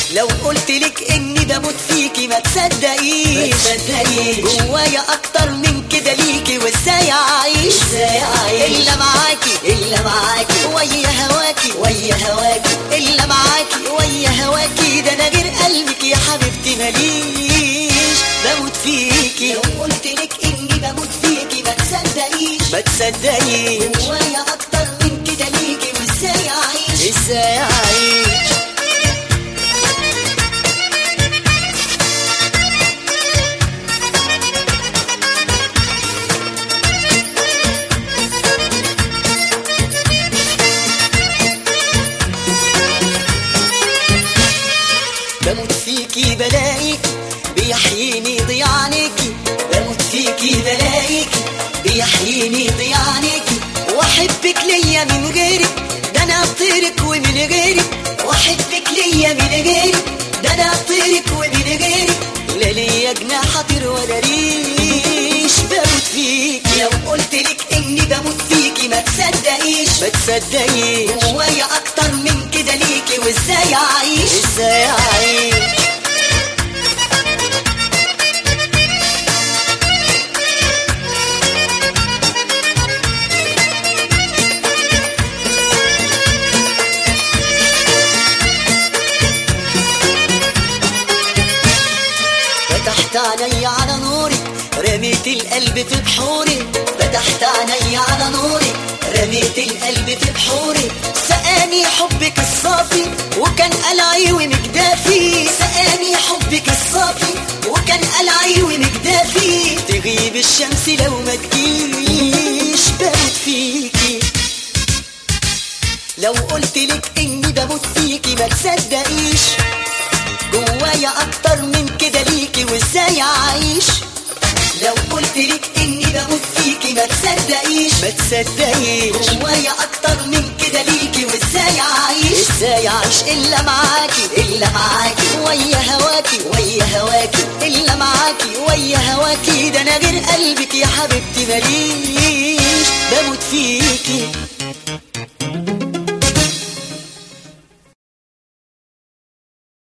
لو قلت لك اني بموت فيكي ما تصدقيش ما تصدقيش. جوايا اكتر من كده ليكي وازاي اعيش ازاي اعيش الا معاكي الا معاكي ويا هواكي ويا هواكي الا معاكي ويا هواكي ده انا غير قلبك يا حبيبتي ماليش بموت فيكي لو قلت لك اني بموت فيكي ما تصدقيش ما تصدقيش جوايا اكتر من كده ليكي وازاي اعيش ازاي اعيش بموت فيكي بلاقيك بيحييني ضياع عينيكي بموت فيكي بلاقيكي بيحييني ضياع عينيكي واحبك ليا من غيرك ده انا اطيرك ومن غيرك واحبك ليا من غيرك ده انا اطيرك ومن غيرك لا ليا جناح اطير ولا ريش بموت فيكي لو قلت لك اني بموت فيكي ما تصدقيش ما تصدقيش جوايا اكتر من كده ليكي وازاي اعيش ازاي اعيش فتحت عيني على نورك رميت القلب في بحوري فتحت عيني على نورك رميت القلب في بحورك سقاني حبك الصافي وكان قلعي ومجدافي سقاني حبك الصافي وكان قلعي ومجدافي تغيب الشمس لو ما تجيش بموت فيكي لو قلت لك اني بموت فيكي ما تصدقيش جوايا اكتر من كده ليكي وازاي اعيش لو قلت لك اني بموت فيكي ما تصدقيش ما تصدقيش جوايا اكتر من كده ليكي وازاي اعيش ازاي اعيش الا معاكي الا معاكي ويا هواكي ويا هواكي الا معاكي ويا هواكي ده انا غير قلبك يا حبيبتي ماليش